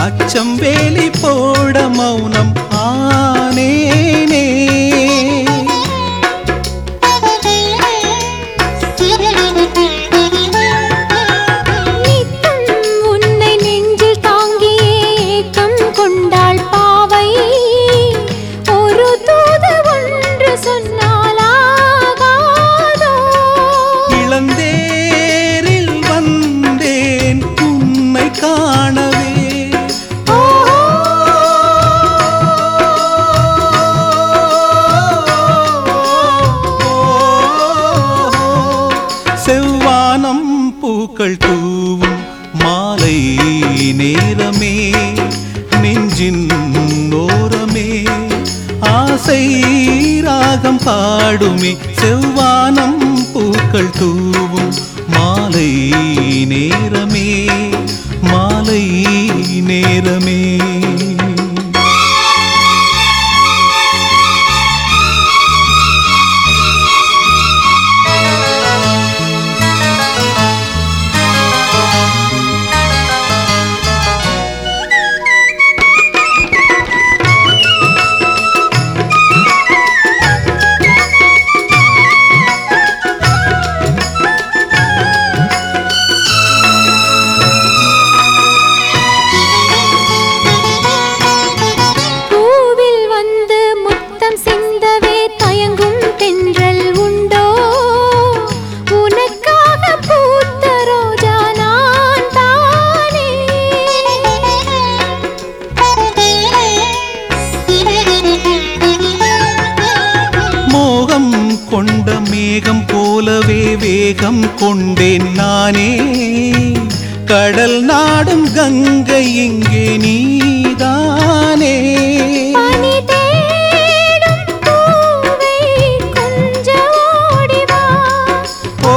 அச்சம் வேலி போட மௌனம் ஆனேனே நித்தம் உன்னை நெஞ்சில் தாங்கியே ஏக்கம் கொண்டாள் பாவை ஒரு தூது ஒன்று சொன்னால் ஆகாதோ இளந்தேரில் வந்தேன் உன்னை காணவே செவ்வானம் பூக்கள் தூவும் மாலை நேரமே நெஞ்சின் ஓரமே ஆசை ராகம் பாடுமே செவ்வானம் பூக்கள் தூவும் மாலை நேரமே மாலை நேரமே பூவில் வந்து முத்தம் சிந்தவே தயங்கும் தென்றல் உண்டோ உனக்காக பூத்த ரோஜா நான் தானே மோகம் கொண்ட மேகம் போலவே வேகம் கொண்டேன் நானே கடல் நாடும் கங்கை இங்கே நீதானே பனி தேடும் பூவே கொஞ்சம் ஓடி வா ஓ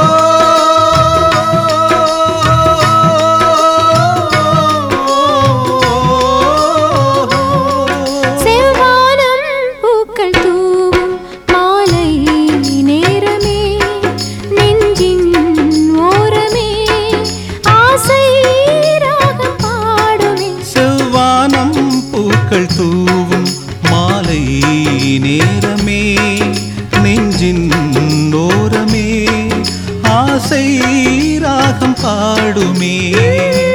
செவ்வானம் பூக்கள் தூவும் மாலை நேரமே நெஞ்சின் ஓரமே ஆசை ராகம் பாடுமே செவ்வானம் பூக்கள் தூவும் மாலை நேரமே நெஞ்சின் ஓரமே ஆசை ராகம் பாடுமே